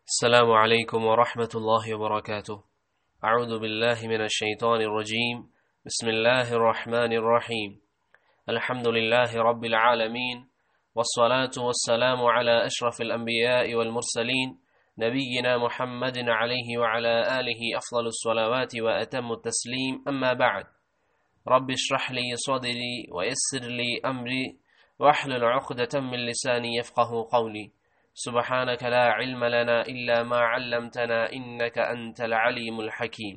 السلام عليكم ورحمة الله وبركاته أعوذ بالله من الشيطان الرجيم بسم الله الرحمن الرحيم الحمد لله رب العالمين والصلاة والسلام على أشرف الأنبياء والمرسلين نبينا محمد عليه وعلى آله أفضل الصلوات وأتم التسليم أما بعد رب اشرح لي صدري ويسر لي أمري واحلل عقدة من لساني يفقه قولي سبحانك لا علم لنا إلا ما علمتنا إنك أنت العليم الحكيم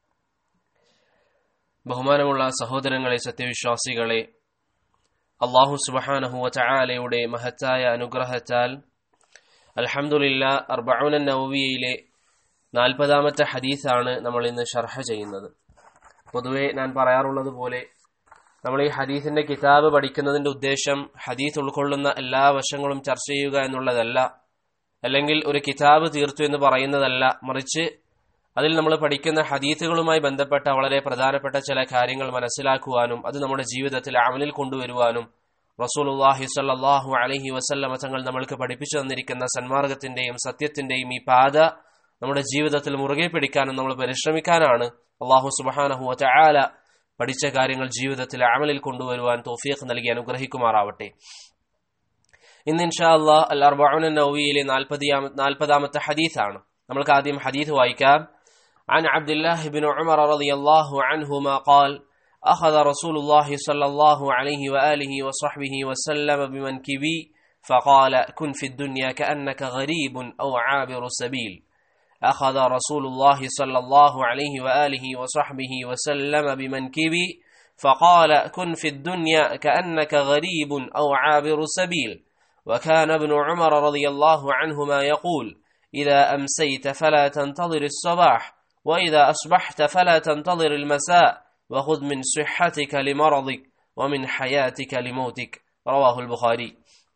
ബഹുമാനമുള്ള സഹോദരങ്ങളെ സത്യവിശ്വാസികളെ അള്ളാഹു സുബഹാനഹുവ ചായാലയുടെ മഹത്തായ അനുഗ്രഹത്താൽ അൽഹംദുലില്ല അർബൌന നവവിയയിലെ നാൽപ്പതാമത്തെ ഹദീസാണ് നമ്മൾ ഇന്ന് ഷർഹ ചെയ്യുന്നത് പൊതുവെ ഞാൻ പറയാറുള്ളത് പോലെ നമ്മൾ ഈ ഹദീസിന്റെ കിതാബ് പഠിക്കുന്നതിന്റെ ഉദ്ദേശം ഹദീസ് ഉൾക്കൊള്ളുന്ന എല്ലാ വശങ്ങളും ചർച്ച ചെയ്യുക എന്നുള്ളതല്ല അല്ലെങ്കിൽ ഒരു കിതാബ് തീർത്തു എന്ന് പറയുന്നതല്ല മറിച്ച് അതിൽ നമ്മൾ പഠിക്കുന്ന ഹദീസുകളുമായി ബന്ധപ്പെട്ട വളരെ പ്രധാനപ്പെട്ട ചില കാര്യങ്ങൾ മനസ്സിലാക്കുവാനും അത് നമ്മുടെ ജീവിതത്തിൽ അമലിൽ കൊണ്ടുവരുവാനും റസൂലുല്ലാഹി സ്വല്ലല്ലാഹു അലൈഹി വസല്ലമ തങ്ങൾ നമ്മൾക്ക് പഠിപ്പിച്ചു തന്നിരിക്കുന്ന സന്മാർഗത്തിന്റെയും സത്യത്തിന്റെയും ഈ പാത നമ്മുടെ ജീവിതത്തിൽ മുറുകെ പിടിക്കാനും നമ്മൾ പരിശ്രമിക്കാനാണ് അള്ളാഹു സുബഹാനഹു ചായാല പഠിച്ച കാര്യങ്ങൾ ജീവിതത്തിൽ അമലിൽ കൊണ്ടുവരുവാൻ തോഫീഖ് നൽകി അനുഗ്രഹിക്കുമാറാവട്ടെ ഇന്ന് ഇൻഷാ അള്ളാഹ് അൽ അർബഉൻ നൗവിയിലെ നാൽപ്പതാമത്തെ ഹദീസാണ് നമ്മൾക്ക് ആദ്യം ഹദീസ് വായിക്കാം عن عبد الله بن عمر رضي الله عنهما قال أخذ رسول الله صلى الله عليه وآله وصحبه وسلم بمنكبي فقال كن في الدنيا كأنك غريب أو عابر سبيل أخذ رسول الله صلى الله عليه وآله وصحبه وسلم بمنكبي فقال كن في الدنيا كأنك غريب أو عابر سبيل وكان ابن عمر رضي الله عنهما يقول إذا أمسيت فلا تنتظر الصباح وإذا أصبحت فلا تنتظر المساء وخذ من صحتك لمرضك ومن حياتك لموتك رواه البخاري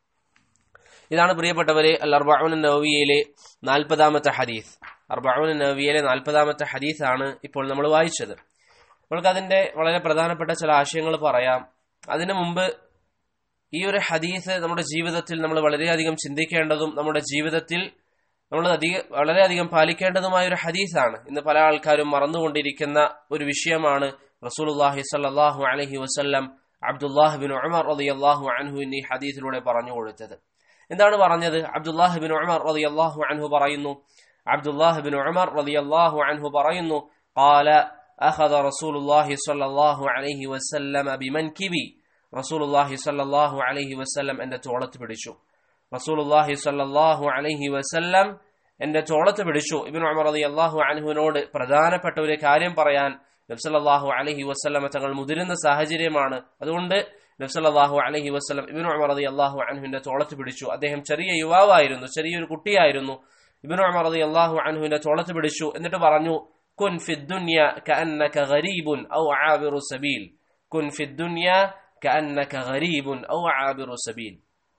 ഇതാണ് പ്രിയപ്പെട്ടവരെ അൽ അർബഊൻ നവവിയയിലെ നാൽപ്പതാമത്തെ ഹദീസ് അർബഊൻ നവവിയയിലെ നാൽപ്പതാമത്തെ ഹദീസാണ് ഇപ്പോൾ നമ്മൾ വായിച്ചത് നമ്മൾക്ക് അതിന്റെ വളരെ പ്രധാനപ്പെട്ട ചില ആശയങ്ങൾ പറയാം അതിനു മുമ്പ് ഈ ഒരു ഹദീസ് നമ്മുടെ ജീവിതത്തിൽ നമ്മൾ വളരെയധികം ചിന്തിക്കേണ്ടതും നമ്മുടെ ജീവിതത്തിൽ നമ്മൾ അധിക വളരെയധികം പാലിക്കേണ്ടതുമായ ഒരു ഹദീസാണ് ഇന്ന് പല ആൾക്കാരും മറന്നുകൊണ്ടിരിക്കുന്ന ഒരു വിഷയമാണ് റസൂലുല്ലാഹി സല്ലാഹു അലഹി വസ്ല്ലം അബ്ദുല്ലാഹിബിൻ ഉമർ റളിയല്ലാഹു അൻഹു എന്നീ ഹദീസിലൂടെ പറഞ്ഞു കൊടുത്തത് എന്താണ് പറഞ്ഞത് അബ്ദുല്ലാഹിബിൻ ഉമർ റളിയല്ലാഹു അൻഹു പറയുന്നു അബ്ദുല്ലാഹിബിൻ ഉമർ റളിയല്ലാഹു അൻഹു പറയുന്നു قال أخذ رسول الله صلى الله عليه وسلم بمنكبي رسول الله صلى الله عليه وسلم എന്റെ തോളത്ത് പിടിച്ചു റസൂലുള്ളാഹി സ്വല്ലല്ലാഹു അലൈഹി വസല്ലം എന്റെ തോളത്ത് പിടിച്ചു ഇബ്നു ഉമർ റളിയല്ലാഹു അൻഹുവിനോട് പ്രധാനപ്പെട്ട ഒരു കാര്യം പറയാൻ നബ്സല്ലാഹു അലഹി വസ്ലമ തങ്ങൾ മുതിരുന്ന സാഹചര്യമാണ് അതുകൊണ്ട് നബ്സല്ലാഹു അലഹി വസ്ലം ഇബിനു ഉമർ റതി അള്ളാഹു അൻഹുവിന്റെ തോളത്ത് പിടിച്ചു അദ്ദേഹം ചെറിയ യുവാവായിരുന്നു ചെറിയൊരു കുട്ടിയായിരുന്നു ഇബിനു ഉമർ റതി അള്ളാഹു അൻഹുവിന്റെ തോളത്ത് പിടിച്ചു എന്നിട്ട് പറഞ്ഞു കുൻ ഫിദ്ദുന്യ കഅന്നക ഗരീബുൻ ഔ ആബിറു സബീൽ കുൻ ഫിദ്ദുന്യ കഅന്നക ഗരീബുൻ ഔ ആബിറു സബീൽ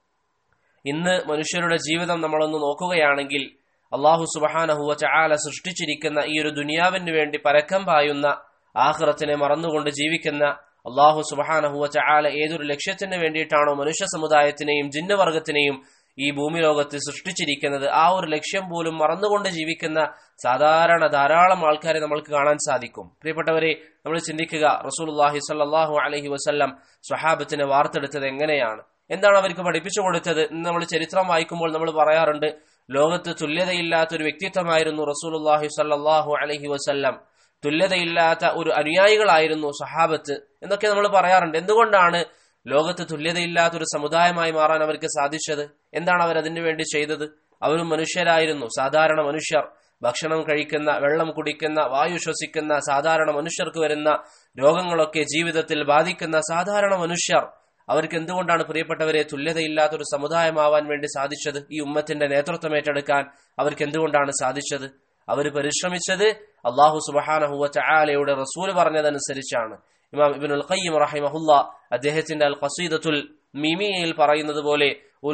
ഇന്ന് മനുഷ്യരുടെ ജീവിതം നമ്മളൊന്ന് നോക്കുകയാണെങ്കിൽ അള്ളാഹു സുബഹാനഹുവ ചാല സൃഷ്ടിച്ചിരിക്കുന്ന ഈ ഒരു ദുനിയാവിന് വേണ്ടി പരക്കം പായുന്ന ആഹ്റത്തിനെ മറന്നുകൊണ്ട് ജീവിക്കുന്ന അള്ളാഹു സുബഹാനഹുവ ചാല ഏതൊരു ലക്ഷ്യത്തിന് വേണ്ടിയിട്ടാണോ മനുഷ്യ സമുദായത്തിനെയും ജിന്നവർഗത്തിനെയും ഈ ഭൂമി ലോകത്ത് സൃഷ്ടിച്ചിരിക്കുന്നത് ആ ഒരു ലക്ഷ്യം പോലും മറന്നുകൊണ്ട് ജീവിക്കുന്ന സാധാരണ ധാരാളം ആൾക്കാരെ നമ്മൾക്ക് കാണാൻ സാധിക്കും പ്രിയപ്പെട്ടവരെ നമ്മൾ ചിന്തിക്കുക റസൂൽഹി സല്ലാഹു അലഹി വസ്ല്ലാം സ്വഹാബത്തിനെ വാർത്തെടുത്തത് എങ്ങനെയാണ് എന്താണ് അവർക്ക് പഠിപ്പിച്ചു കൊടുത്തത് ഇന്ന് നമ്മൾ ചരിത്രം വായിക്കുമ്പോൾ നമ്മൾ പറയാറുണ്ട് ലോകത്ത് തുല്യതയില്ലാത്ത ഒരു വ്യക്തിത്വമായിരുന്നു റസൂലുല്ലാഹി സല്ലാഹു അലഹി വസ്ല്ലാം തുല്യതയില്ലാത്ത ഒരു അനുയായികളായിരുന്നു സഹാബത്ത് എന്നൊക്കെ നമ്മൾ പറയാറുണ്ട് എന്തുകൊണ്ടാണ് ലോകത്ത് തുല്യതയില്ലാത്ത ഒരു സമുദായമായി മാറാൻ അവർക്ക് സാധിച്ചത് എന്താണ് അവർ അതിനു വേണ്ടി ചെയ്തത് അവരും മനുഷ്യരായിരുന്നു സാധാരണ മനുഷ്യർ ഭക്ഷണം കഴിക്കുന്ന വെള്ളം കുടിക്കുന്ന വായു ശ്വസിക്കുന്ന സാധാരണ മനുഷ്യർക്ക് വരുന്ന രോഗങ്ങളൊക്കെ ജീവിതത്തിൽ ബാധിക്കുന്ന സാധാരണ മനുഷ്യർ അവർക്ക് എന്തുകൊണ്ടാണ് പ്രിയപ്പെട്ടവരെ തുല്യതയില്ലാത്ത ഒരു സമുദായമാവാൻ വേണ്ടി സാധിച്ചത് ഈ ഉമ്മത്തിന്റെ നേതൃത്വം ഏറ്റെടുക്കാൻ അവർക്ക് എന്തുകൊണ്ടാണ് സാധിച്ചത് അവർ പരിശ്രമിച്ചത് അള്ളാഹു സുബഹാനഹുവ ചായാലയുടെ റസൂല് പറഞ്ഞതനുസരിച്ചാണ് ഇമാം ഇബിനുൽ ഖയ്യിം റഹിമഹുല്ല അദ്ദേഹത്തിന്റെ അൽ ഖസീദത്തുൽ മിമിയിൽ പറയുന്നത് പോലെ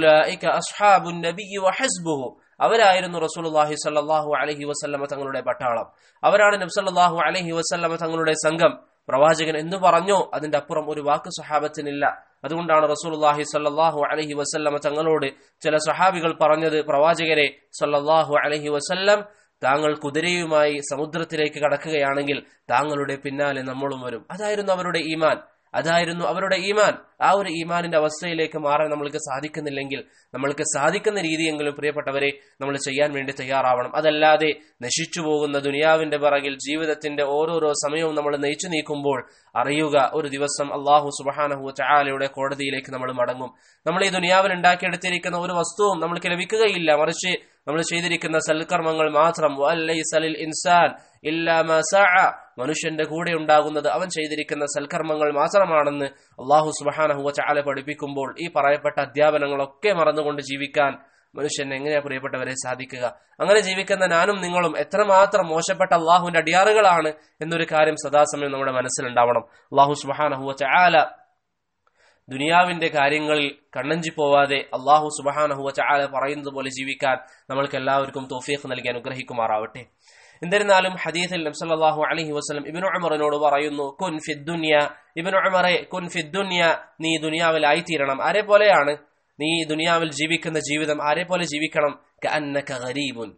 അവരായിരുന്നു റസൂലുള്ളാഹി സ്വല്ലല്ലാഹു അലൈഹി വസല്ലമ തങ്ങളുടെ പട്ടാളം അവരാണ് നബ്സല്ലാഹു അലൈഹി വസല്ലമ തങ്ങളുടെ സംഘം പ്രവാചകൻ എന്തു പറഞ്ഞോ അതിന്റെ അപ്പുറം ഒരു വാക്ക് സഹാബത്തിനില്ല അതുകൊണ്ടാണ് റസൂലുള്ളാഹി സല്ലല്ലാഹു അലൈഹി വസല്ലമ തങ്ങളോട് ചില സഹാബികൾ പറഞ്ഞത് പ്രവാചകരെ സല്ലല്ലാഹു അലൈഹി വസല്ലം താങ്കൾ കുതിരയുമായി സമുദ്രത്തിലേക്ക് കടക്കുകയാണെങ്കിൽ താങ്കളുടെ പിന്നാലെ നമ്മളും വരും അതായിരുന്നു അവരുടെ ഈമാൻ അതായിരുന്നു അവരുടെ ഈമാൻ ആ ഒരു ഈമാനിന്റെ അവസ്ഥയിലേക്ക് മാറാൻ നമ്മൾക്ക് സാധിക്കുന്നില്ലെങ്കിൽ നമ്മൾക്ക് സാധിക്കുന്ന രീതിയെങ്കിലും പ്രിയപ്പെട്ടവരെ നമ്മൾ ചെയ്യാൻ വേണ്ടി തയ്യാറാവണം അതല്ലാതെ നശിച്ചു പോകുന്ന ദുനിയാവിന്റെ പിറകിൽ ജീവിതത്തിന്റെ ഓരോരോ സമയവും നമ്മൾ നയിച്ചു നീക്കുമ്പോൾ അറിയുക ഒരു ദിവസം അള്ളാഹു സുബാനഹു ചായാലയുടെ കോടതിയിലേക്ക് നമ്മൾ മടങ്ങും നമ്മൾ ഈ ദുനിയാവിൽ ഉണ്ടാക്കിയെടുത്തിരിക്കുന്ന ഒരു വസ്തുവും നമ്മൾക്ക് ലഭിക്കുകയില്ല മറിച്ച് നമ്മൾ ചെയ്തിരിക്കുന്ന സൽക്കർമ്മങ്ങൾ മാത്രം ഇൻസാൻ മനുഷ്യന്റെ കൂടെ ഉണ്ടാകുന്നത് അവൻ ചെയ്തിരിക്കുന്ന സൽക്കർമ്മങ്ങൾ മാത്രമാണെന്ന് അള്ളാഹു സുബാനഹുവ ചാല പഠിപ്പിക്കുമ്പോൾ ഈ പറയപ്പെട്ട അധ്യാപനങ്ങളൊക്കെ മറന്നുകൊണ്ട് ജീവിക്കാൻ മനുഷ്യൻ എങ്ങനെയാ പ്രിയപ്പെട്ടവരെ സാധിക്കുക അങ്ങനെ ജീവിക്കുന്ന ഞാനും നിങ്ങളും എത്രമാത്രം മോശപ്പെട്ട അള്ളാഹുവിന്റെ അടിയാറുകളാണ് എന്നൊരു കാര്യം സദാസമയം നമ്മുടെ മനസ്സിലുണ്ടാവണം അള്ളാഹു സുബാനഹുവ ചാല ദുനിയാവിന്റെ കാര്യങ്ങളിൽ കണ്ണഞ്ചി പോവാതെ അള്ളാഹു സുബഹാനഹുവ ചാല പറയുന്നത് പോലെ ജീവിക്കാൻ നമ്മൾക്ക് എല്ലാവർക്കും തോഫീഖ് നൽകി അനുഗ്രഹിക്കുമാറാവട്ടെ എന്നിരുന്നാലും ഹദീസിൽ നബ്സല്ലാഹു അലഹി വസ്ലം ഇബിനു ഉമറിനോട് പറയുന്നു കുൻ ഫിദ്ദുന്യ ഇബിനു ഉമറെ കുൻ ഫിദ്ദുന്യ നീ ദുനിയാവിലായി തീരണം ആരെ പോലെയാണ് നീ ദുനിയാവിൽ ജീവിക്കുന്ന ജീവിതം ആരെ പോലെ ജീവിക്കണം ഗരീബുൻ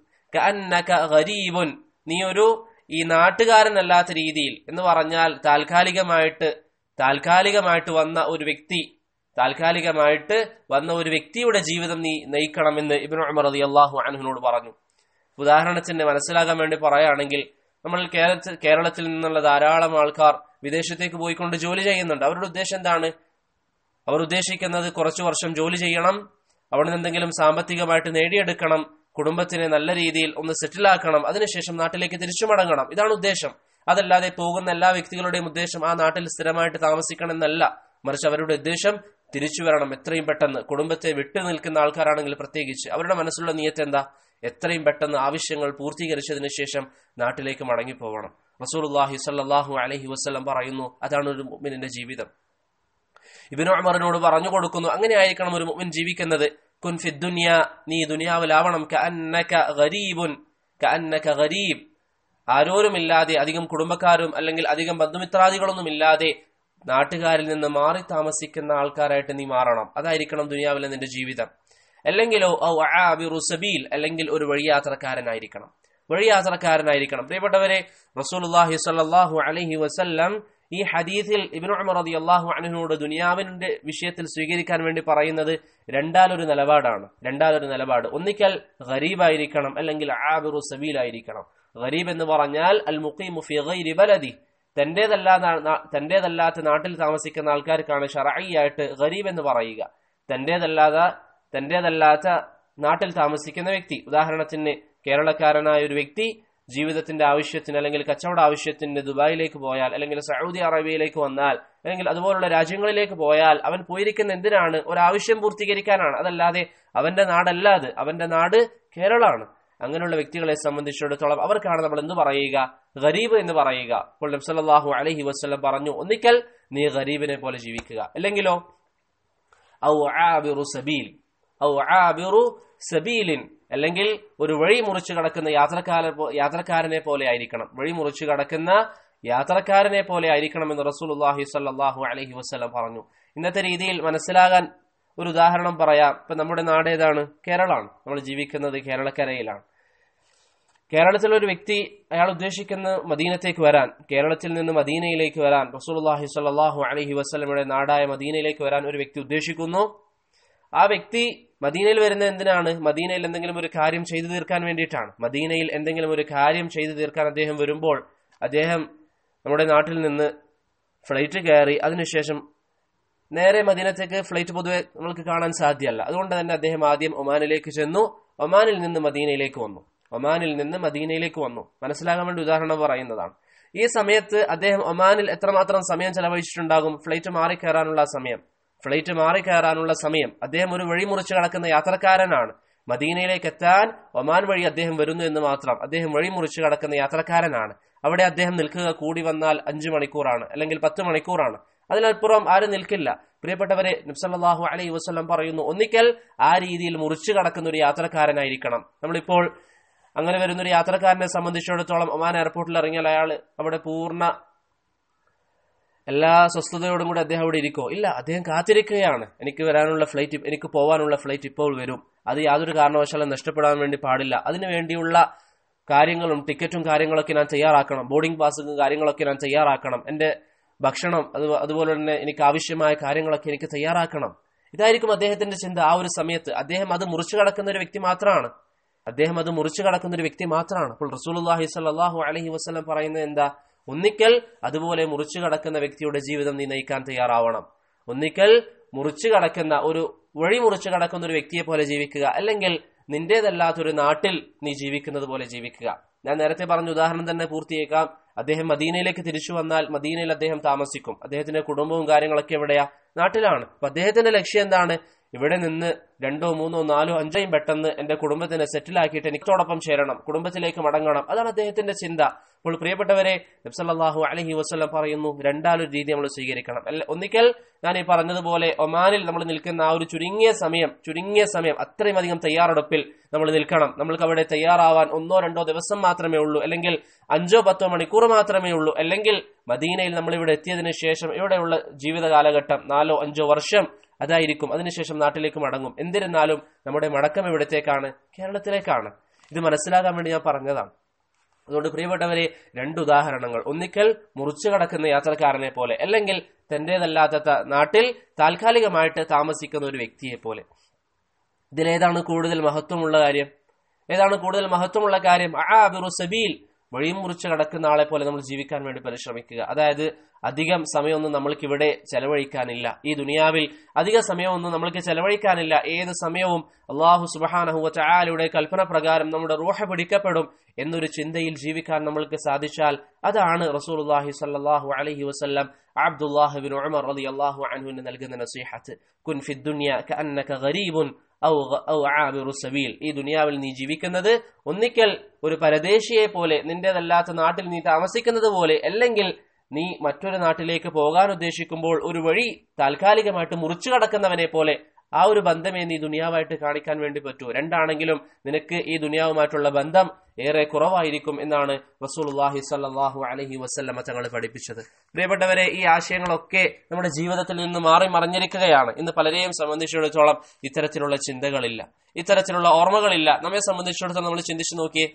ഗരീബുൻ നീ ഒരു ഈ നാട്ടുകാരനല്ലാത്ത രീതിയിൽ എന്ന് പറഞ്ഞാൽ താൽക്കാലികമായിട്ട് താൽക്കാലികമായിട്ട് വന്ന ഒരു വ്യക്തി താൽക്കാലികമായിട്ട് വന്ന ഒരു വ്യക്തിയുടെ ജീവിതം നീ നയിക്കണമെന്ന് ഇബിൻ ഉമർ റതി അള്ളാഹു അനഹിനോട് പറഞ്ഞു ഉദാഹരണത്തിന് മനസ്സിലാകാൻ വേണ്ടി പറയുകയാണെങ്കിൽ നമ്മൾ കേരളത്തിൽ കേരളത്തിൽ നിന്നുള്ള ധാരാളം ആൾക്കാർ വിദേശത്തേക്ക് പോയിക്കൊണ്ട് ജോലി ചെയ്യുന്നുണ്ട് അവരുടെ ഉദ്ദേശം എന്താണ് അവർ ഉദ്ദേശിക്കുന്നത് കുറച്ചു വർഷം ജോലി ചെയ്യണം അവിടെ നിന്ന് എന്തെങ്കിലും സാമ്പത്തികമായിട്ട് നേടിയെടുക്കണം കുടുംബത്തിനെ നല്ല രീതിയിൽ ഒന്ന് സെറ്റിലാക്കണം അതിനുശേഷം നാട്ടിലേക്ക് തിരിച്ചു മടങ്ങണം ഇതാണ് ഉദ്ദേശം അതല്ലാതെ പോകുന്ന എല്ലാ വ്യക്തികളുടെയും ഉദ്ദേശം ആ നാട്ടിൽ സ്ഥിരമായിട്ട് താമസിക്കണം എന്നല്ല മറിച്ച് അവരുടെ ഉദ്ദേശം തിരിച്ചു വരണം എത്രയും പെട്ടെന്ന് കുടുംബത്തെ വിട്ടു നിൽക്കുന്ന ആൾക്കാരാണെങ്കിൽ പ്രത്യേകിച്ച് അവരുടെ മനസ്സിലുള്ള നിയത്ത് എന്താ എത്രയും പെട്ടെന്ന് ആവശ്യങ്ങൾ പൂർത്തീകരിച്ചതിന് ശേഷം നാട്ടിലേക്ക് മടങ്ങിപ്പോകണം റസൂലുള്ളാഹി സല്ലല്ലാഹു അലൈഹി വസല്ലം പറയുന്നു അതാണ് ഒരു മുഅ്മിനിന്റെ ജീവിതം ഇബിനു ഉമറിനോട് പറഞ്ഞു കൊടുക്കുന്നു അങ്ങനെ ആയിരിക്കണം ഒരു മുഅ്മിൻ ജീവിക്കുന്നത് കുൻ ഫിദ്ദുനിയ നീ ദുനിയാവിലാവണം കഅന്നക ഗരീബുൻ കഅന്നക ഗരീബ് ആരോരുമില്ലാതെ അധികം കുടുംബക്കാരും അല്ലെങ്കിൽ അധികം ബന്ധുമിത്രാദികളൊന്നും ഇല്ലാതെ നാട്ടുകാരിൽ നിന്ന് മാറി താമസിക്കുന്ന ആൾക്കാരായിട്ട് നീ മാറണം അതായിരിക്കണം ദുനിയാവിലെ നിന്റെ ജീവിതം അല്ലെങ്കിലോ സബീൽ അല്ലെങ്കിൽ ഒരു വഴിയാത്രക്കാരനായിരിക്കണം വഴിയാത്രക്കാരനായിരിക്കണം പ്രിയപ്പെട്ടവരെ റസൂലുള്ളാഹി സ്വല്ലല്ലാഹു അലൈഹി വസല്ലം ഈ ഹദീസിൽ ഇബ്നു ഉമർ റളിയല്ലാഹു അൻഹുനോട് ദുനിയാവിന്റെ വിഷയത്തിൽ സ്വീകരിക്കാൻ വേണ്ടി പറയുന്നത് രണ്ടാലൊരു നിലപാടാണ് രണ്ടാലൊരു നിലപാട് ഒന്നിക്കൽ ഗരീബായിരിക്കണം അല്ലെങ്കിൽ ആബിറു സബീൽ ആയിരിക്കണം ഗരീബ് എന്ന് പറഞ്ഞാൽ അൽ മുഖീമു ഫി ഗൈരി ബലദി തന്റേതല്ലാത്ത തന്റേതല്ലാത്ത നാട്ടിൽ താമസിക്കുന്ന ആൾക്കാർക്കാണ് ഷറഈയായിട്ട് ഗരീബ് എന്ന് പറയുക തന്റേതല്ലാത്ത തന്റേതല്ലാത്ത നാട്ടിൽ താമസിക്കുന്ന വ്യക്തി ഉദാഹരണത്തിന് കേരളക്കാരനായ ഒരു വ്യക്തി ജീവിതത്തിന്റെ ആവശ്യത്തിന് അല്ലെങ്കിൽ കച്ചവട ആവശ്യത്തിന് ദുബായിലേക്ക് പോയാൽ അല്ലെങ്കിൽ സൗദി അറേബ്യയിലേക്ക് വന്നാൽ അല്ലെങ്കിൽ അതുപോലുള്ള രാജ്യങ്ങളിലേക്ക് പോയാൽ അവൻ പോയിരിക്കുന്ന എന്തിനാണ് ഒരു ആവശ്യം പൂർത്തീകരിക്കാനാണ് അതല്ലാതെ അവന്റെ നാടല്ല അത് അവന്റെ നാട് കേരളമാണ് അങ്ങനെയുള്ള വ്യക്തികളെ സംബന്ധിച്ചിടത്തോളം അവർക്കാണ് നമ്മൾ എന്ത് പറയുക ഗരീബ് എന്ന് പറയുക അപ്പോൾ നബ്സല്ലാഹു അലഹി വസ്ലം പറഞ്ഞു ഒന്നിക്കൽ നീ ഗരീബിനെ പോലെ ജീവിക്കുക അല്ലെങ്കിലോ ഔ ആബിറു സബീൽ ഔ ആബിറു സബീലിൻ അല്ലെങ്കിൽ ഒരു വഴി മുറിച്ചു കടക്കുന്ന യാത്രക്കാര യാത്രക്കാരനെ പോലെ ആയിരിക്കണം വഴി മുറിച്ചു കടക്കുന്ന യാത്രക്കാരനെ പോലെ ആയിരിക്കണം എന്ന് റസൂലുള്ളാഹി സ്വല്ലല്ലാഹു അലൈഹി വസല്ലം പറഞ്ഞു ഇന്നത്തെ രീതിയിൽ മനസ്സിലാകാൻ ഒരു ഉദാഹരണം പറയാം ഇപ്പൊ നമ്മുടെ നാട് ഏതാണ് കേരളമാണ് നമ്മൾ ജീവിക്കുന്നത് കേരളക്കരയിലാണ് കേരളത്തിലെ ഒരു വ്യക്തി അയാൾ ഉദ്ദേശിക്കുന്ന മദീനത്തേക്ക് വരാൻ കേരളത്തിൽ നിന്ന് മദീനയിലേക്ക് വരാൻ റസൂലുള്ളാഹി സ്വല്ലല്ലാഹു അലൈഹി വസല്ലമയുടെ നാടായ മദീനയിലേക്ക് വരാൻ ഒരു വ്യക്തി ഉദ്ദേശിക്കുന്നു ആ വ്യക്തി മദീനയിൽ വരുന്ന എന്തിനാണ് മദീനയിൽ എന്തെങ്കിലും ഒരു കാര്യം ചെയ്തു തീർക്കാൻ വേണ്ടിയിട്ടാണ് മദീനയിൽ എന്തെങ്കിലും ഒരു കാര്യം ചെയ്തു തീർക്കാൻ അദ്ദേഹം വരുമ്പോൾ അദ്ദേഹം നമ്മുടെ നാട്ടിൽ നിന്ന് ഫ്ലൈറ്റ് കയറി അതിനുശേഷം നേരെ മദീനത്തേക്ക് ഫ്ലൈറ്റ് പൊതുവെ നമ്മൾക്ക് കാണാൻ സാധ്യമല്ല അതുകൊണ്ട് തന്നെ അദ്ദേഹം ആദ്യം ഒമാനിലേക്ക് ചെന്നു ഒമാനിൽ നിന്ന് മദീനയിലേക്ക് വന്നു ഒമാനിൽ നിന്ന് മദീനയിലേക്ക് വന്നു മനസ്സിലാകാൻ വേണ്ടി ഉദാഹരണം പറയുന്നതാണ് ഈ സമയത്ത് അദ്ദേഹം ഒമാനിൽ എത്രമാത്രം സമയം ചെലവഴിച്ചിട്ടുണ്ടാകും ഫ്ലൈറ്റ് മാറി കയറാനുള്ള സമയം ഫ്ലൈറ്റ് മാറി കയറാനുള്ള സമയം അദ്ദേഹം ഒരു വഴി മുറിച്ച് കടക്കുന്ന യാത്രക്കാരനാണ് മദീനയിലേക്ക് എത്താൻ ഒമാൻ വഴി അദ്ദേഹം വരുന്നു എന്ന് മാത്രം അദ്ദേഹം വഴി മുറിച്ച് കടക്കുന്ന യാത്രക്കാരനാണ് അവിടെ അദ്ദേഹം നിൽക്കുക കൂടി വന്നാൽ അഞ്ചു മണിക്കൂറാണ് അല്ലെങ്കിൽ പത്ത് മണിക്കൂറാണ് അതിനപ്പുറം ആരും നിൽക്കില്ല പ്രിയപ്പെട്ടവരെ നബ്സല്ലാഹു അലൈഹി വസ്ലം പറയുന്നു ഒന്നിക്കൽ ആ രീതിയിൽ മുറിച്ചു കടക്കുന്ന ഒരു യാത്രക്കാരനായിരിക്കണം നമ്മളിപ്പോൾ അങ്ങനെ വരുന്ന ഒരു യാത്രക്കാരനെ സംബന്ധിച്ചിടത്തോളം ഒമാൻ എയർപോർട്ടിൽ ഇറങ്ങിയാൽ അയാൾ അവിടെ പൂർണ്ണ എല്ലാ സ്വസ്ഥതയോടും കൂടി അദ്ദേഹം അവിടെ ഇരിക്കോ ഇല്ല അദ്ദേഹം കാത്തിരിക്കുകയാണ് എനിക്ക് വരാനുള്ള ഫ്ലൈറ്റ് എനിക്ക് പോകാനുള്ള ഫ്ലൈറ്റ് ഇപ്പോൾ വരും അത് യാതൊരു കാരണവശാലും നഷ്ടപ്പെടാൻ വേണ്ടി പാടില്ല അതിനു വേണ്ടിയുള്ള കാര്യങ്ങളും ടിക്കറ്റും കാര്യങ്ങളൊക്കെ ഞാൻ തയ്യാറാക്കണം ബോർഡിംഗ് പാസും കാര്യങ്ങളൊക്കെ ഞാൻ തയ്യാറാക്കണം എന്റെ ഭക്ഷണം അത് അതുപോലെ തന്നെ എനിക്ക് ആവശ്യമായ കാര്യങ്ങളൊക്കെ എനിക്ക് തയ്യാറാക്കണം ഇതായിരിക്കും അദ്ദേഹത്തിന്റെ ചിന്ത ആ ഒരു സമയത്ത് അദ്ദേഹം അത് മുറിച്ചു കടക്കുന്ന ഒരു വ്യക്തി മാത്രമാണ് അദ്ദേഹം അത് മുറിച്ചു കടക്കുന്ന ഒരു വ്യക്തി മാത്രമാണ് അപ്പോൾ റസൂലുള്ളാഹി സ്വല്ലല്ലാഹു അലൈഹി വസല്ലം പറയുന്നത് എന്താ ഒന്നിക്കൽ അതുപോലെ മുറിച്ചു കടക്കുന്ന വ്യക്തിയുടെ ജീവിതം നീ നയിക്കാൻ തയ്യാറാവണം ഒന്നിക്കൽ മുറിച്ചു കടക്കുന്ന ഒരു വഴി മുറിച്ചു കടക്കുന്ന ഒരു വ്യക്തിയെ പോലെ ജീവിക്കുക അല്ലെങ്കിൽ നിന്റേതല്ലാത്തൊരു നാട്ടിൽ നീ ജീവിക്കുന്നത് പോലെ ജീവിക്കുക ഞാൻ നേരത്തെ പറഞ്ഞ ഉദാഹരണം തന്നെ പൂർത്തിയേക്കാം അദ്ദേഹം മദീനയിലേക്ക് തിരിച്ചു വന്നാൽ മദീനയിൽ അദ്ദേഹം താമസിക്കും അദ്ദേഹത്തിന്റെ കുടുംബവും കാര്യങ്ങളൊക്കെ എവിടെയാ നാട്ടിലാണ് അപ്പൊ അദ്ദേഹത്തിന്റെ ലക്ഷ്യം എന്താണ് ഇവിടെ നിന്ന് രണ്ടോ മൂന്നോ നാലോ അഞ്ചോയും പെട്ടെന്ന് എന്റെ കുടുംബത്തിനെ സെറ്റിലാക്കിയിട്ട് എനിക്കോടൊപ്പം ചേരണം കുടുംബത്തിലേക്ക് മടങ്ങണം അതാണ് അദ്ദേഹത്തിന്റെ ചിന്ത അപ്പോൾ പ്രിയപ്പെട്ടവരെ നബ്സല്ലാഹു അലഹി വസ്ലം പറയുന്നു രണ്ടാലൊരു രീതി നമ്മൾ സ്വീകരിക്കണം അല്ല ഒന്നിക്കൽ ഞാൻ ഈ പറഞ്ഞതുപോലെ ഒമാനിൽ നമ്മൾ നിൽക്കുന്ന ആ ഒരു ചുരുങ്ങിയ സമയം ചുരുങ്ങിയ സമയം അത്രയും അധികം തയ്യാറെടുപ്പിൽ നമ്മൾ നിൽക്കണം നമ്മൾക്ക് അവിടെ തയ്യാറാവാൻ ഒന്നോ രണ്ടോ ദിവസം മാത്രമേ ഉള്ളൂ അല്ലെങ്കിൽ അഞ്ചോ പത്തോ മണിക്കൂർ മാത്രമേ ഉള്ളൂ അല്ലെങ്കിൽ മദീനയിൽ നമ്മൾ ഇവിടെ എത്തിയതിനു ശേഷം ഇവിടെയുള്ള ജീവിത കാലഘട്ടം നാലോ അഞ്ചോ വർഷം അതായിരിക്കും അതിനുശേഷം നാട്ടിലേക്ക് മടങ്ങും എന്നിരുന്നാലും നമ്മുടെ മടക്കം എവിടത്തേക്കാണ് കേരളത്തിലേക്കാണ് ഇത് മനസ്സിലാകാൻ വേണ്ടി ഞാൻ പറഞ്ഞതാണ് അതുകൊണ്ട് പ്രിയപ്പെട്ടവരെ രണ്ട് ഉദാഹരണങ്ങൾ ഒന്നിക്കൽ മുറിച്ചു കടക്കുന്ന യാത്രക്കാരനെ പോലെ അല്ലെങ്കിൽ തന്റേതല്ലാത്ത നാട്ടിൽ താൽക്കാലികമായിട്ട് താമസിക്കുന്ന ഒരു വ്യക്തിയെ പോലെ ഇതിലേതാണ് കൂടുതൽ മഹത്വമുള്ള കാര്യം ഏതാണ് കൂടുതൽ മഹത്വമുള്ള കാര്യം അബിറു സബീൽ വഴിയും മുറിച്ച് കടക്കുന്ന ആളെ പോലെ നമ്മൾ ജീവിക്കാൻ വേണ്ടി പരിശ്രമിക്കുക അതായത് അധികം സമയമൊന്നും നമ്മൾക്ക് ഇവിടെ ചെലവഴിക്കാനില്ല ഈ ദുനിയാവിൽ അധിക സമയമൊന്നും നമ്മൾക്ക് ചെലവഴിക്കാനില്ല ഏത് സമയവും അള്ളാഹു സുബാനഹുവ ചായാലയുടെ കൽപ്പന പ്രകാരം നമ്മുടെ റൂഹ പിടിക്കപ്പെടും എന്നൊരു ചിന്തയിൽ ജീവിക്കാൻ നമ്മൾക്ക് സാധിച്ചാൽ അതാണ് റസൂലുള്ളാഹി സല്ലല്ലാഹു അലൈഹി വസല്ലം അബ്ദുല്ലാഹിബിൻ ഉമർ റളിയല്ലാഹു അൻഹുവിന് നൽകുന്ന നസീഹത്ത് കുൻ ഫി ദുനിയ കഅന്നക ഗരീബുൻ ഔ ഔ ആബിറു സബീൽ ഈ ദുനിയാവിൽ നീ ജീവിക്കുന്നത് ഒന്നിക്കൽ ഒരു പരദേശിയെ പോലെ നിന്റേതല്ലാത്ത നാട്ടിൽ നീ താമസിക്കുന്നത് പോലെ അല്ലെങ്കിൽ നീ മറ്റൊരു നാട്ടിലേക്ക് പോകാൻ ഉദ്ദേശിക്കുമ്പോൾ ഒരു വഴി താൽക്കാലികമായിട്ട് മുറിച്ചു കടക്കുന്നവനെ പോലെ ആ ഒരു ബന്ധമേ നീ ദുനിയാവായിട്ട് കാണിക്കാൻ വേണ്ടി പറ്റൂ രണ്ടാണെങ്കിലും നിനക്ക് ഈ ദുനിയാവുമായിട്ടുള്ള ബന്ധം ഏറെ കുറവായിരിക്കും എന്നാണ് റസൂലുള്ളാഹി സ്വല്ലല്ലാഹു അലൈഹി വസല്ലമ തങ്ങൾ പഠിപ്പിച്ചത് പ്രിയപ്പെട്ടവരെ ഈ ആശയങ്ങളൊക്കെ നമ്മുടെ ജീവിതത്തിൽ നിന്ന് മാറി മറിഞ്ഞിരിക്കുകയാണ് ഇന്ന് പലരെയും സംബന്ധിച്ചിടത്തോളം ഇത്തരത്തിലുള്ള ചിന്തകളില്ല ഇത്തരത്തിലുള്ള ഓർമ്മകളില്ല നമ്മെ സംബന്ധിച്ചിടത്തോളം നമ്മൾ ചിന്തിച്ചു നോക്കിയേ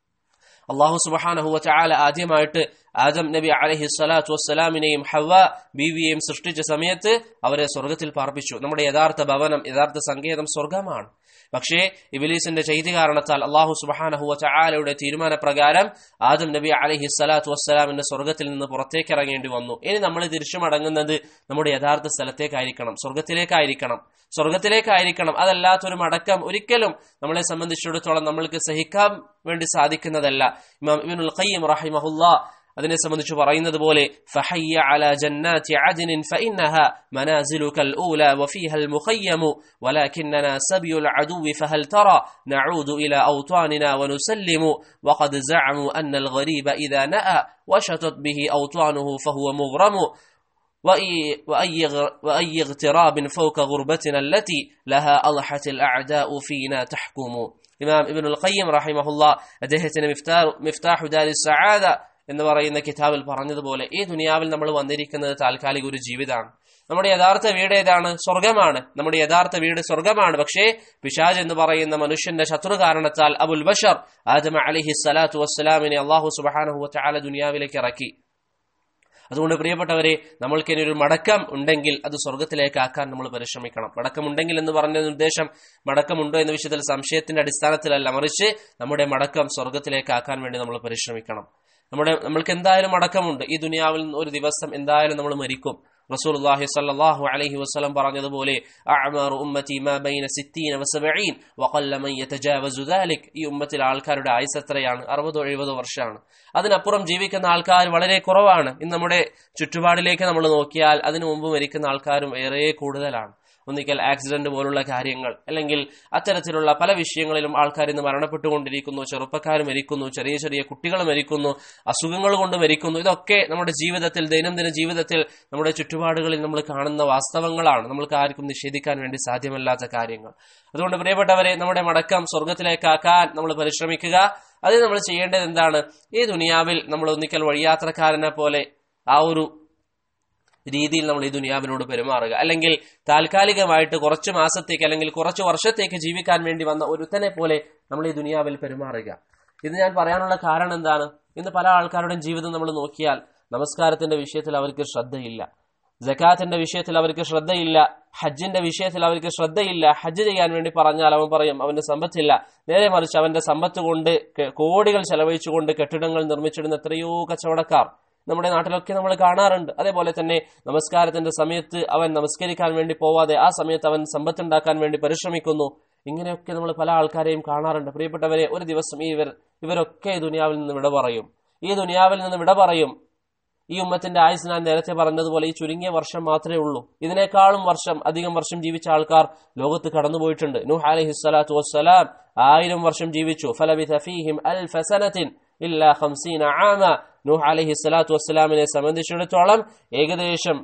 അള്ളാഹു സുബഹാനഹുവ ചാല ആദ്യമായിട്ട് ആദം നബി അലഹി സ്വലാത്തു വസ്സലാമിനെയും ഹവ ബീവിയെയും സൃഷ്ടിച്ച സമയത്ത് അവരെ സ്വർഗത്തിൽ പാർപ്പിച്ചു നമ്മുടെ യഥാർത്ഥ ഭവനം യഥാർത്ഥ സങ്കേതം സ്വർഗമാണ് പക്ഷേ ഇബിലീസിന്റെ ചെയ്തി കാരണത്താൽ അള്ളാഹു സുബഹാനഹുവ ചാലയുടെ തീരുമാനപ്രകാരം ആദം നബി അലഹി സ്വലാത്തു വസ്സലാമിന്റെ സ്വർഗത്തിൽ നിന്ന് പുറത്തേക്ക് ഇറങ്ങേണ്ടി വന്നു ഇനി നമ്മൾ തിരിച്ചു മടങ്ങുന്നത് നമ്മുടെ യഥാർത്ഥ സ്ഥലത്തേക്കായിരിക്കണം സ്വർഗത്തിലേക്കായിരിക്കണം സ്വർഗത്തിലേക്കായിരിക്കണം അതല്ലാത്തൊരു മടക്കം ഒരിക്കലും നമ്മളെ സംബന്ധിച്ചിടത്തോളം നമ്മൾക്ക് സഹിക്കാൻ വേണ്ടി സാധിക്കുന്നതല്ല ഇമാം ഇബ്നുൽ ഖയ്യിം റഹിമഹുല്ലാ അതിനെ സംബന്ധിച്ച് പറയുന്നത് പോലെ فحي على جنات عدن فإنها منازلك الأولى وفيها المخيم ولكننا سبي العدو فهل ترى نعود إلى أوطاننا ونسلم وقد زعموا أن الغريب إذا نأى وشتت به أوطانه فهو مغرم وأي, وأي, وأي اغتراب فوق غربتنا التي لها أضحت الأعداء فينا تحكم إمام ابن القيم رحمه الله അദ്ദേഹത്തിന് മിഫ്താഹു ദാരി സആദ എന്ന് പറയുന്ന കിതാബിൽ പറഞ്ഞതുപോലെ ഈ ദുനിയാവിൽ നമ്മൾ വന്നിരിക്കുന്നത് താൽക്കാലിക ഒരു ജീവിതമാണ് നമ്മുടെ യഥാർത്ഥ വീട് ഏതാണ് സ്വർഗമാണ് നമ്മുടെ യഥാർത്ഥ വീട് സ്വർഗമാണ് പക്ഷേ പിശാജ് എന്ന് പറയുന്ന മനുഷ്യന്റെ ശത്രു കാരണത്താൽ അബുൽ ബഷർ ആദമ അലിഹി സ്വലാത്തു വസ്സലാമിനെ അള്ളാഹു സുബാനഹു ചാല ദുനിയാവിലേക്ക് ഇറക്കി അതുകൊണ്ട് പ്രിയപ്പെട്ടവരെ നമ്മൾക്ക് ഇനി ഒരു മടക്കം ഉണ്ടെങ്കിൽ അത് സ്വർഗത്തിലേക്ക് ആക്കാൻ നമ്മൾ പരിശ്രമിക്കണം മടക്കമുണ്ടെങ്കിൽ എന്ന് പറഞ്ഞ ഉദ്ദേശം മടക്കമുണ്ടോ എന്ന വിഷയത്തിൽ സംശയത്തിന്റെ അടിസ്ഥാനത്തിലല്ല മറിച്ച് നമ്മുടെ മടക്കം സ്വർഗത്തിലേക്ക് ആക്കാൻ വേണ്ടി നമ്മൾ പരിശ്രമിക്കണം നമ്മുടെ നമ്മൾക്ക് എന്തായാലും അടക്കമുണ്ട് ഈ ദുനിയാവിൽ ഒരു ദിവസം എന്തായാലും നമ്മൾ മരിക്കും റസൂലുള്ളാഹി സ്വല്ലല്ലാഹു അലൈഹി വസല്ലം പറഞ്ഞതുപോലെ അഅ്മാറു ഉമ്മത്തി മാ ബൈന 60 വ 70 വഖല്ല മൻ യതജാവസു ദാലിക് ഈ ഉമ്മത്തിലെ ആൾക്കാരുടെ ആയുസ് എത്രയാണ് 60 70 വർഷമാണ് അതിനപ്പുറം ജീവിക്കുന്ന ആൾക്കാർ വളരെ കുറവാണ് ഇന്ന് നമ്മുടെ ചുറ്റുപാടിലേക്ക് നമ്മൾ നോക്കിയാൽ അതിനു മുമ്പ് മരിക്കുന്ന ആൾക്കാരും ഏറെ കൂടുതലാണ് ഒന്നിക്കൽ ആക്സിഡന്റ് പോലുള്ള കാര്യങ്ങൾ അല്ലെങ്കിൽ അത്തരത്തിലുള്ള പല വിഷയങ്ങളിലും ആൾക്കാർ ഇന്ന് മരണപ്പെട്ടുകൊണ്ടിരിക്കുന്നു ചെറുപ്പക്കാർ മരിക്കുന്നു ചെറിയ ചെറിയ കുട്ടികൾ മരിക്കുന്നു അസുഖങ്ങൾ കൊണ്ട് മരിക്കുന്നു ഇതൊക്കെ നമ്മുടെ ജീവിതത്തിൽ ദൈനംദിന ജീവിതത്തിൽ നമ്മുടെ ചുറ്റുപാടുകളിൽ നമ്മൾ കാണുന്ന വാസ്തവങ്ങളാണ് നമ്മൾക്ക് ആർക്കും നിഷേധിക്കാൻ വേണ്ടി സാധ്യമല്ലാത്ത കാര്യങ്ങൾ അതുകൊണ്ട് പ്രിയപ്പെട്ടവരെ നമ്മുടെ മടക്കം സ്വർഗത്തിലേക്കാക്കാൻ നമ്മൾ പരിശ്രമിക്കുക അതിന് നമ്മൾ ചെയ്യേണ്ടത് എന്താണ് ഈ ദുനിയാവിൽ നമ്മൾ ഒന്നിക്കൽ വഴിയാത്രക്കാരനെ പോലെ ആ ഒരു രീതിയിൽ നമ്മൾ ഈ ദുനിയാവിനോട് പെരുമാറുക അല്ലെങ്കിൽ താൽക്കാലികമായിട്ട് കുറച്ച് മാസത്തേക്ക് അല്ലെങ്കിൽ കുറച്ച് വർഷത്തേക്ക് ജീവിക്കാൻ വേണ്ടി വന്ന ഒരുത്തനെ പോലെ നമ്മൾ ഈ ദുനിയാവിൽ പെരുമാറുക ഇത് ഞാൻ പറയാനുള്ള കാരണം എന്താണ് ഇന്ന് പല ആൾക്കാരുടെയും ജീവിതം നമ്മൾ നോക്കിയാൽ നമസ്കാരത്തിന്റെ വിഷയത്തിൽ അവർക്ക് ശ്രദ്ധയില്ല ജക്കാത്തിന്റെ വിഷയത്തിൽ അവർക്ക് ശ്രദ്ധയില്ല ഹജ്ജിന്റെ വിഷയത്തിൽ അവർക്ക് ശ്രദ്ധയില്ല ഹജ്ജ് ചെയ്യാൻ വേണ്ടി പറഞ്ഞാൽ അവൻ പറയും അവന്റെ സമ്പത്തില്ല നേരെ മറിച്ച് അവന്റെ സമ്പത്ത് കൊണ്ട് കെ- കോടികൾ ചെലവഴിച്ചുകൊണ്ട് കെട്ടിടങ്ങൾ നിർമ്മിച്ചിടുന്ന എത്രയോ കച്ചവടക്കാർ നമ്മുടെ നാട്ടിലൊക്കെ നമ്മൾ കാണാറുണ്ട് അതേപോലെ തന്നെ നമസ്കാരത്തിന്റെ സമയത്ത് അവൻ നമസ്കരിക്കാൻ വേണ്ടി പോവാതെ ആ സമയത്ത് അവൻ സമ്പത്തുണ്ടാക്കാൻ വേണ്ടി പരിശ്രമിക്കുന്നു ഇങ്ങനെയൊക്കെ നമ്മൾ പല ആൾക്കാരെയും കാണാറുണ്ട് പ്രിയപ്പെട്ടവരെ ഒരു ദിവസം ഈ ഇവർ ഇവരൊക്കെ ഈ ദുനിയാവിൽ നിന്ന് വിട പറയും ഈ ദുനിയാവിൽ നിന്ന് വിട പറയും ഈ ഉമ്മത്തിന്റെ ആയുസ് ഞാൻ നേരത്തെ പറഞ്ഞതുപോലെ ഈ ചുരുങ്ങിയ വർഷം മാത്രമേ ഉള്ളൂ ഇതിനേക്കാളും വർഷം അധികം വർഷം ജീവിച്ച ആൾക്കാർ ലോകത്ത് കടന്നുപോയിട്ടുണ്ട് നൂഹ് അലൈഹി സ്വലാത്തു വസ്സലാം ആയിരം വർഷം ജീവിച്ചു ഫലബിഥ ഫീഹിം അൽഫ സനത്തിൻ ഇല്ലാ ഖംസീന ആമ നൂഹ് അലൈഹി സ്വലാത്തു വസ്സലാമിനെ സംബന്ധിച്ചിടത്തോളം ഏകദേശം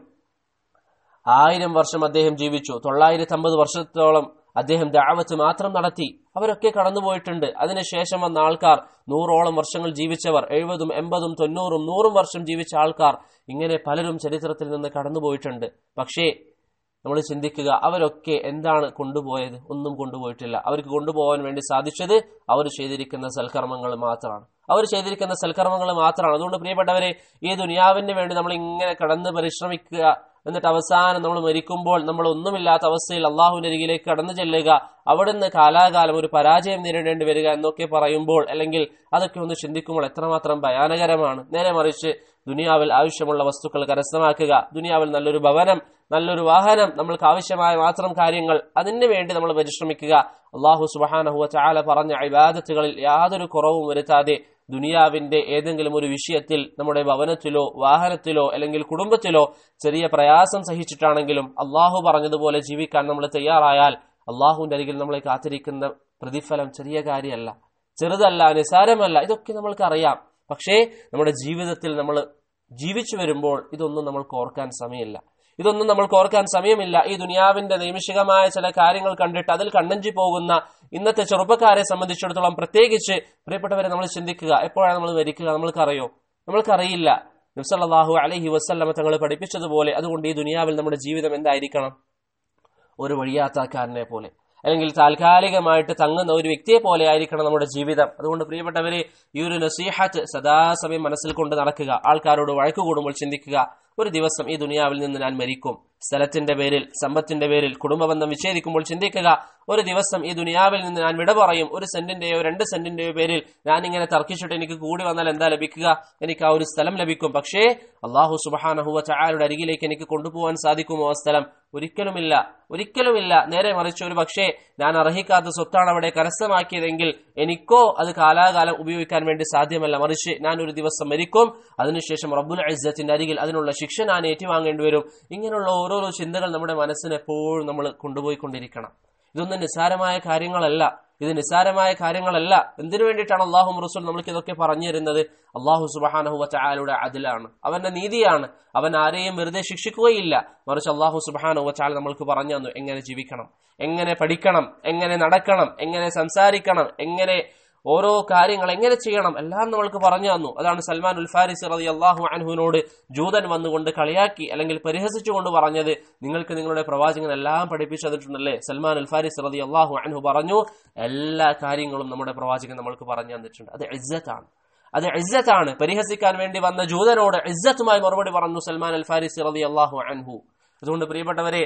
ആയിരം വർഷം അദ്ദേഹം ജീവിച്ചു തൊള്ളായിരത്തി അമ്പത് വർഷത്തോളം അദ്ദേഹം ദാവത്ത് മാത്രം നടത്തി അവരൊക്കെ കടന്നുപോയിട്ടുണ്ട് അതിനുശേഷം വന്ന ആൾക്കാർ നൂറോളം വർഷങ്ങൾ ജീവിച്ചവർ എഴുപതും എൺപതും തൊണ്ണൂറും നൂറും വർഷം ജീവിച്ച ആൾക്കാർ ഇങ്ങനെ പലരും ചരിത്രത്തിൽ നിന്ന് കടന്നുപോയിട്ടുണ്ട് പക്ഷേ നമ്മൾ ചിന്തിക്കുക അവരൊക്കെ എന്താണ് കൊണ്ടുപോയത് ഒന്നും കൊണ്ടുപോയിട്ടില്ല അവർക്ക് കൊണ്ടുപോകാൻ വേണ്ടി സാധിച്ചത് അവർ ചെയ്തിരിക്കുന്ന സൽക്കർമ്മങ്ങൾ മാത്രമാണ് അവർ ചെയ്തിരിക്കുന്ന സൽക്കർമ്മങ്ങൾ മാത്രമാണ് അതുകൊണ്ട് പ്രിയപ്പെട്ടവരെ ഈ ദുനിയാവിന് വേണ്ടി നമ്മൾ ഇങ്ങനെ കടന്ന് പരിശ്രമിക്കുക എന്നിട്ട് അവസാനം നമ്മൾ മരിക്കുമ്പോൾ നമ്മൾ ഒന്നുമില്ലാത്ത അവസ്ഥയിൽ അള്ളാഹുവിന്റെ അരികിലേക്ക് കടന്നു ചെല്ലുക അവിടുന്ന് കാലാകാലം ഒരു പരാജയം നേരിടേണ്ടി വരിക എന്നൊക്കെ പറയുമ്പോൾ അല്ലെങ്കിൽ അതൊക്കെ ഒന്ന് ചിന്തിക്കുമ്പോൾ എത്രമാത്രം ഭയാനകരമാണ് നേരെ മറിച്ച് ദുനിയാവിൽ ആവശ്യമുള്ള വസ്തുക്കൾ കരസ്ഥമാക്കുക ദുനിയാവിൽ നല്ലൊരു ഭവനം നല്ലൊരു വാഹനം നമ്മൾക്ക് ആവശ്യമായ മാത്രം കാര്യങ്ങൾ അതിനു വേണ്ടി നമ്മൾ പരിശ്രമിക്കുക അള്ളാഹു സുബാനഹുവ ചാല പറഞ്ഞ ഇബാദത്തുകളിൽ യാതൊരു കുറവും വരുത്താതെ ദുനിയാവിന്റെ ഏതെങ്കിലും ഒരു വിഷയത്തിൽ നമ്മുടെ ഭവനത്തിലോ വാഹനത്തിലോ അല്ലെങ്കിൽ കുടുംബത്തിലോ ചെറിയ പ്രയാസം സഹിച്ചിട്ടാണെങ്കിലും അള്ളാഹു പറഞ്ഞതുപോലെ ജീവിക്കാൻ നമ്മൾ തയ്യാറായാൽ അള്ളാഹുവിന്റെ അരികിൽ നമ്മളെ കാത്തിരിക്കുന്ന പ്രതിഫലം ചെറിയ കാര്യമല്ല ചെറുതല്ല നിസാരമല്ല ഇതൊക്കെ നമ്മൾക്ക് അറിയാം പക്ഷേ നമ്മുടെ ജീവിതത്തിൽ നമ്മൾ ജീവിച്ചു വരുമ്പോൾ ഇതൊന്നും നമ്മൾക്ക് ഓർക്കാൻ സമയമില്ല ഇതൊന്നും നമ്മൾക്ക് ഓർക്കാൻ സമയമില്ല ഈ ദുനിയാവിന്റെ നൈമിഷികമായ ചില കാര്യങ്ങൾ കണ്ടിട്ട് അതിൽ കണ്ണഞ്ചി പോകുന്ന ഇന്നത്തെ ചെറുപ്പക്കാരെ സംബന്ധിച്ചിടത്തോളം പ്രത്യേകിച്ച് പ്രിയപ്പെട്ടവരെ നമ്മൾ ചിന്തിക്കുക എപ്പോഴാണ് നമ്മൾ മരിക്കുക നമ്മൾക്കറിയോ നമ്മൾക്കറിയില്ല നബ്സല്ലാഹു അലഹി വസ്ല്ലമ തങ്ങൾ പഠിപ്പിച്ചതുപോലെ അതുകൊണ്ട് ഈ ദുനിയാവിൽ നമ്മുടെ ജീവിതം എന്തായിരിക്കണം ഒരു വഴിയാത്താക്കാരനെ പോലെ അല്ലെങ്കിൽ താൽക്കാലികമായിട്ട് തങ്ങുന്ന ഒരു വ്യക്തിയെ പോലെ ആയിരിക്കണം നമ്മുടെ ജീവിതം അതുകൊണ്ട് പ്രിയപ്പെട്ടവരെ ഈ ഒരു നസീഹത്ത് സദാസമയം മനസ്സിൽ കൊണ്ട് നടക്കുക ആൾക്കാരോട് വഴക്ക് കൂടുമ്പോൾ ചിന്തിക്കുക ഒരു ദിവസം ഈ ദുനിയാവിൽ നിന്ന് ഞാൻ മരിക്കും സ്ഥലത്തിന്റെ പേരിൽ സമ്പത്തിന്റെ പേരിൽ കുടുംബബന്ധം വിച്ഛേദിക്കുമ്പോൾ ചിന്തിക്കുക ഒരു ദിവസം ഈ ദുനിയാവിൽ നിന്ന് ഞാൻ വിട പറയും ഒരു സെന്റിന്റെയോ രണ്ട് സെന്റിന്റെയോ പേരിൽ ഞാൻ ഇങ്ങനെ തർക്കിച്ചിട്ട് എനിക്ക് കൂടി വന്നാൽ എന്താ ലഭിക്കുക എനിക്ക് ആ ഒരു സ്ഥലം ലഭിക്കും പക്ഷേ അള്ളാഹു സുബാനഹുവ ചാരുടെ അരികിലേക്ക് എനിക്ക് കൊണ്ടുപോകാൻ സാധിക്കുമോ ആ സ്ഥലം ഒരിക്കലുമില്ല ഒരിക്കലുമില്ല നേരെ മറിച്ച് ഒരു പക്ഷേ ഞാൻ അർഹിക്കാത്ത സ്വത്താണ് അവിടെ കരസ്ഥമാക്കിയതെങ്കിൽ എനിക്കോ അത് കാലാകാലം ഉപയോഗിക്കാൻ വേണ്ടി സാധ്യമല്ല മറിച്ച് ഞാൻ ഒരു ദിവസം മരിക്കും അതിനുശേഷം റബ്ബുൽ ഇസ്സത്തിന്റെ അരികിൽ അതിനുള്ള ശിക്ഷ ഞാൻ ഏറ്റുവാങ്ങേണ്ടി വരും ഇങ്ങനെയുള്ള ഓരോരോ ചിന്തകൾ നമ്മുടെ മനസ്സിന് എപ്പോഴും നമ്മൾ കൊണ്ടുപോയിക്കൊണ്ടിരിക്കണം ഇതൊന്നും നിസ്സാരമായ കാര്യങ്ങളല്ല ഇത് നിസ്സാരമായ കാര്യങ്ങളല്ല എന്തിനു വേണ്ടിയിട്ടാണ് അള്ളാഹു റസൂൽ നമ്മൾക്ക് ഇതൊക്കെ പറഞ്ഞു തരുന്നത് അള്ളാഹു സുബാനഹു വച്ചാലയുടെ അതിലാണ് അവന്റെ നീതിയാണ് അവൻ ആരെയും വെറുതെ ശിക്ഷിക്കുകയില്ല മറിച്ച് അള്ളാഹു സുബാനഹു വച്ചാൽ നമ്മൾക്ക് പറഞ്ഞു തന്നു എങ്ങനെ ജീവിക്കണം എങ്ങനെ പഠിക്കണം എങ്ങനെ നടക്കണം എങ്ങനെ സംസാരിക്കണം എങ്ങനെ ഓരോ കാര്യങ്ങൾ എങ്ങനെ ചെയ്യണം എല്ലാം നമ്മൾക്ക് പറഞ്ഞു തന്നു അതാണ് സൽമാൻ ഉൽ ഫാരിസ് റതി അള്ളാഹു അൻഹുവിനോട് ജൂതൻ വന്നുകൊണ്ട് കളിയാക്കി അല്ലെങ്കിൽ പരിഹസിച്ചുകൊണ്ട് പറഞ്ഞത് നിങ്ങൾക്ക് നിങ്ങളുടെ പ്രവാചകൻ എല്ലാം പഠിപ്പിച്ചു തന്നിട്ടുണ്ടല്ലേ സൽമാൻ ഉൽ ഫാരിസ് റതി അള്ളാഹു അൻഹു പറഞ്ഞു എല്ലാ കാര്യങ്ങളും നമ്മുടെ പ്രവാചകൻ നമ്മൾക്ക് പറഞ്ഞു തന്നിട്ടുണ്ട് അത് ഇസ്സത്താണ് അത് ഇസ്സത്താണ് പരിഹസിക്കാൻ വേണ്ടി വന്ന ജൂതനോട് ഇസ്സത്തുമായി മറുപടി പറഞ്ഞു സൽമാൻ അൽ ഫാരിസ് റതി അള്ളാഹു അൻഹു അതുകൊണ്ട് പ്രിയപ്പെട്ടവരെ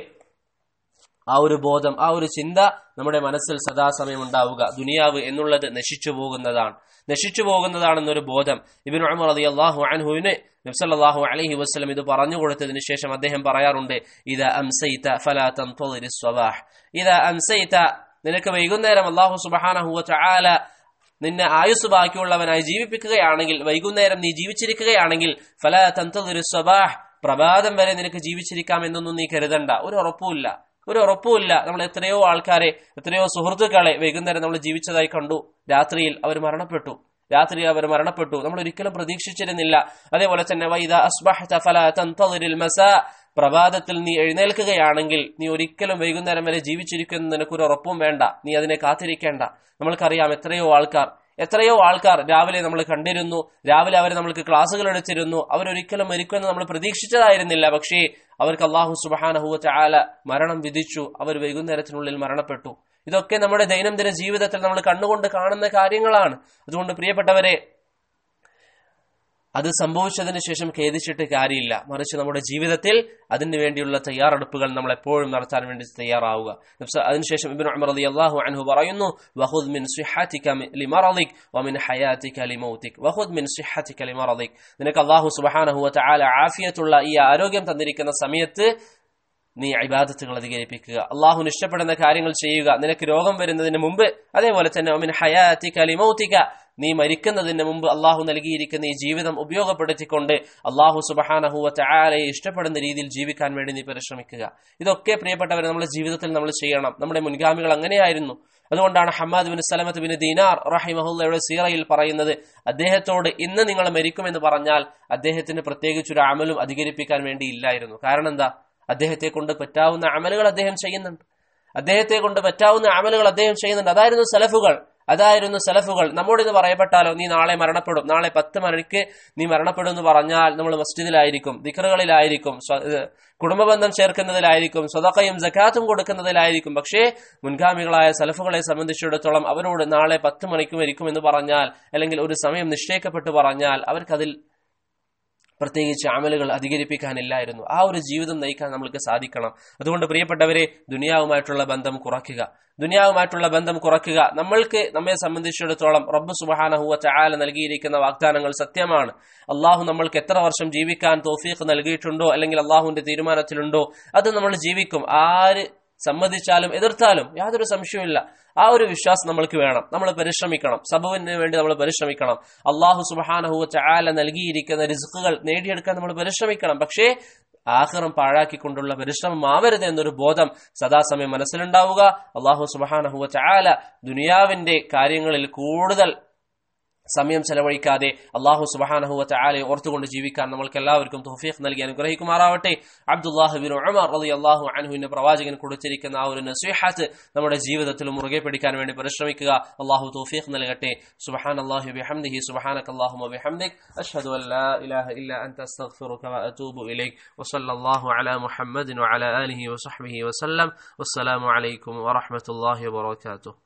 ആ ഒരു ബോധം ആ ഒരു ചിന്ത നമ്മുടെ മനസ്സിൽ സദാസമയം ഉണ്ടാവുക ദുനിയാവ് എന്നുള്ളത് നശിച്ചു പോകുന്നതാണ് നശിച്ചു പോകുന്നതാണെന്നൊരു ബോധം ഇബിൻ ഉമർ റതി അള്ളാഹു അൻഹുവിന് നബ്സല്ലാഹു അലഹി വസ്ലം ഇത് പറഞ്ഞു കൊടുത്തതിന് ശേഷം അദ്ദേഹം പറയാറുണ്ട് ഇത് അംസൈത ഫലാത്തം സ്വബാഹ് ഇത് അംസൈത നിനക്ക് വൈകുന്നേരം അള്ളാഹു സുബാനഹുവ ചാല നിന്നെ ആയുസ് ബാക്കിയുള്ളവനായി ജീവിപ്പിക്കുകയാണെങ്കിൽ വൈകുന്നേരം നീ ജീവിച്ചിരിക്കുകയാണെങ്കിൽ ഫല തന്തൊരു സ്വബാഹ് പ്രഭാതം വരെ നിനക്ക് ജീവിച്ചിരിക്കാം എന്നൊന്നും നീ കരുതണ്ട ഒരു ഉറപ്പുമില്ല ഒരു ഉറപ്പുമില്ല നമ്മൾ എത്രയോ ആൾക്കാരെ എത്രയോ സുഹൃത്തുക്കളെ വൈകുന്നേരം നമ്മൾ ജീവിച്ചതായി കണ്ടു രാത്രിയിൽ അവർ മരണപ്പെട്ടു രാത്രി അവർ മരണപ്പെട്ടു നമ്മൾ ഒരിക്കലും പ്രതീക്ഷിച്ചിരുന്നില്ല അതേപോലെ തന്നെ വൈദ അസ്ബഹ്ത ഫല തന്തദിരിൽ മസാ പ്രഭാതത്തിൽ നീ എഴുന്നേൽക്കുകയാണെങ്കിൽ നീ ഒരിക്കലും വൈകുന്നേരം വരെ ജീവിച്ചിരിക്കുന്ന നിനക്കൊരു ഉറപ്പും വേണ്ട നീ അതിനെ കാത്തിരിക്കേണ്ട നമ്മൾക്കറിയാം എത്രയോ ആൾക്കാർ എത്രയോ ആൾക്കാർ രാവിലെ നമ്മൾ കണ്ടിരുന്നു രാവിലെ അവർ നമ്മൾക്ക് ക്ലാസ്സുകൾ എടുത്തിരുന്നു അവരൊരിക്കലും മരിക്കുമെന്ന് നമ്മൾ പ്രതീക്ഷിച്ചതായിരുന്നില്ല പക്ഷേ അവർക്ക് അള്ളാഹു സുബാനഹുവ ചാല മരണം വിധിച്ചു അവർ വൈകുന്നേരത്തിനുള്ളിൽ മരണപ്പെട്ടു ഇതൊക്കെ നമ്മുടെ ദൈനംദിന ജീവിതത്തിൽ നമ്മൾ കണ്ണുകൊണ്ട് കാണുന്ന കാര്യങ്ങളാണ് അതുകൊണ്ട് പ്രിയപ്പെട്ടവരെ അത് സംഭവിച്ചതിന് ശേഷം ഖേദിച്ചിട്ട് കാര്യമില്ല മറിച്ച് നമ്മുടെ ജീവിതത്തിൽ അതിനു വേണ്ടിയുള്ള തയ്യാറെടുപ്പുകൾ നമ്മൾ എപ്പോഴും നടത്താൻ വേണ്ടി തയ്യാറാവുക അതിനുശേഷം ഇബ്നു ഉമർ റളിയല്ലാഹു അൻഹു പറയുന്നു വഖുദ് മിൻ സിഹ്ഹതിക ലിമറദിക് വമിൻ ഹയാതിക ലിമൗതിക് വഖുദ് മിൻ സിഹ്ഹതിക ലിമറദിക് നിനക്ക് അല്ലാഹു സുബ്ഹാനഹു വതആല ആഫിയത്തുള്ള ഈ ആരോഗ്യം തന്നിരിക്കുന്ന സമയത്ത് നീ ഇബാദത്തുകൾ അധികരിപ്പിക്കുക അള്ളാഹുന് ഇഷ്ടപ്പെടുന്ന കാര്യങ്ങൾ ചെയ്യുക നിനക്ക് രോഗം വരുന്നതിന് മുമ്പ് അതേപോലെ തന്നെ ഒമിൻ ഹയാത്തിക ലിമൗതിക നീ മരിക്കുന്നതിന് മുമ്പ് അള്ളാഹു നൽകിയിരിക്കുന്ന ഈ ജീവിതം ഉപയോഗപ്പെടുത്തിക്കൊണ്ട് അള്ളാഹു സുബഹാനഹുവ ചായാലയെ ഇഷ്ടപ്പെടുന്ന രീതിയിൽ ജീവിക്കാൻ വേണ്ടി നീ പരിശ്രമിക്കുക ഇതൊക്കെ പ്രിയപ്പെട്ടവരെ നമ്മുടെ ജീവിതത്തിൽ നമ്മൾ ചെയ്യണം നമ്മുടെ മുൻഗാമികൾ അങ്ങനെയായിരുന്നു അതുകൊണ്ടാണ് Hammad bin Salamah bin Dinar റഹിമഹുല്ലയുടെ സീറയിൽ പറയുന്നത് അദ്ദേഹത്തോട് ഇന്ന് നിങ്ങൾ മരിക്കുമെന്ന് പറഞ്ഞാൽ അദ്ദേഹത്തിന് പ്രത്യേകിച്ചൊരു അമലും അധികരിപ്പിക്കാൻ വേണ്ടി ഇല്ലായിരുന്നു കാരണം എന്താ അദ്ദേഹത്തെ കൊണ്ട് പറ്റാവുന്ന അമലുകൾ അദ്ദേഹം ചെയ്യുന്നുണ്ട് അദ്ദേഹത്തെ കൊണ്ട് പറ്റാവുന്ന അമലുകൾ അദ്ദേഹം ചെയ്യുന്നുണ്ട് അതായിരുന്നു സലഫുകൾ അതായിരുന്നു സലഫുകൾ നമ്മോട് ഇത് പറയപ്പെട്ടാലോ നീ നാളെ മരണപ്പെടും നാളെ പത്ത് മണിക്ക് നീ മരണപ്പെടും എന്ന് പറഞ്ഞാൽ നമ്മൾ മസ്ജിദിലായിരിക്കും ദിക്കറുകളിലായിരിക്കും കുടുംബബന്ധം ചേർക്കുന്നതിലായിരിക്കും സ്വതക്കയും ജക്കാത്തും കൊടുക്കുന്നതിലായിരിക്കും പക്ഷേ മുൻഗാമികളായ സലഫുകളെ സംബന്ധിച്ചിടത്തോളം അവരോട് നാളെ പത്ത് മണിക്ക് മരിക്കും എന്ന് പറഞ്ഞാൽ അല്ലെങ്കിൽ ഒരു സമയം നിശ്ചയിക്കപ്പെട്ടു പറഞ്ഞാൽ അവർക്കതിൽ പ്രത്യേകിച്ച് അമലുകൾ അധികരിപ്പിക്കാനില്ലായിരുന്നു ആ ഒരു ജീവിതം നയിക്കാൻ നമ്മൾക്ക് സാധിക്കണം അതുകൊണ്ട് പ്രിയപ്പെട്ടവരെ ദുനിയാവുമായിട്ടുള്ള ബന്ധം കുറയ്ക്കുക ദുനിയാവുമായിട്ടുള്ള ബന്ധം കുറയ്ക്കുക നമ്മൾക്ക് നമ്മെ സംബന്ധിച്ചിടത്തോളം റബ്ബ് സുബഹാനഹുവ ചായാല നൽകിയിരിക്കുന്ന വാഗ്ദാനങ്ങൾ സത്യമാണ് അള്ളാഹു നമ്മൾക്ക് എത്ര വർഷം ജീവിക്കാൻ തോഫീഖ് നൽകിയിട്ടുണ്ടോ അല്ലെങ്കിൽ അള്ളാഹുവിന്റെ തീരുമാനത്തിലുണ്ടോ അത് നമ്മൾ ജീവിക്കും ആര് സമ്മതിച്ചാലും എതിർത്താലും യാതൊരു സംശയവുമില്ല ആ ഒരു വിശ്വാസം നമ്മൾക്ക് വേണം നമ്മൾ പരിശ്രമിക്കണം സബുവിന് വേണ്ടി നമ്മൾ പരിശ്രമിക്കണം അള്ളാഹു സുബാനഹു ചാല നൽകിയിരിക്കുന്ന റിസ്കുകൾ നേടിയെടുക്കാൻ നമ്മൾ പരിശ്രമിക്കണം പക്ഷേ ആഹ്റം പാഴാക്കിക്കൊണ്ടുള്ള പരിശ്രമം ആവരുത് എന്നൊരു ബോധം സദാസമയം മനസ്സിലുണ്ടാവുക അള്ളാഹു സുബാനഹുവ ചാല ദുനിയാവിന്റെ കാര്യങ്ങളിൽ കൂടുതൽ സമയം ചെലവഴിക്കാതെ അള്ളാഹു സുബഹാനഹുവ ചാലെ ഓർത്തുകൊണ്ട് ജീവിക്കാൻ നമ്മൾക്ക് എല്ലാവർക്കും തൗഫീഖ് നൽകി അനുഗ്രഹിക്കുമാറാവട്ടെ അബ്ദുല്ലാഹുബിൻ ഉമർ റളി അള്ളാഹു അൻഹുവിന്റെ പ്രവാചകൻ കൊടുത്തിരിക്കുന്ന ആ ഒരു നസീഹത്ത് നമ്മുടെ ജീവിതത്തിൽ മുറുകെ പിടിക്കാൻ വേണ്ടി പരിശ്രമിക്കുക അള്ളാഹു തൗഫീഖ് നൽകട്ടെ സുബഹാൻ അള്ളാഹു ബിഹംദിഹി സുബഹാനക അല്ലാഹുമ്മ ബിഹംദിക് അഷ്ഹദു അൻ ലാ ഇലാഹ ഇല്ല അൻത അസ്തഗ്ഫിറുക വഅതൂബു ഇലൈക് വസല്ലല്ലാഹു അലാ മുഹമ്മദിൻ വഅലാ ആലിഹി വസഹ്ബിഹി വസല്ലം വസ്സലാമു അലൈക്കും വറഹ്മത്തുള്ളാഹി വബറകാതുഹു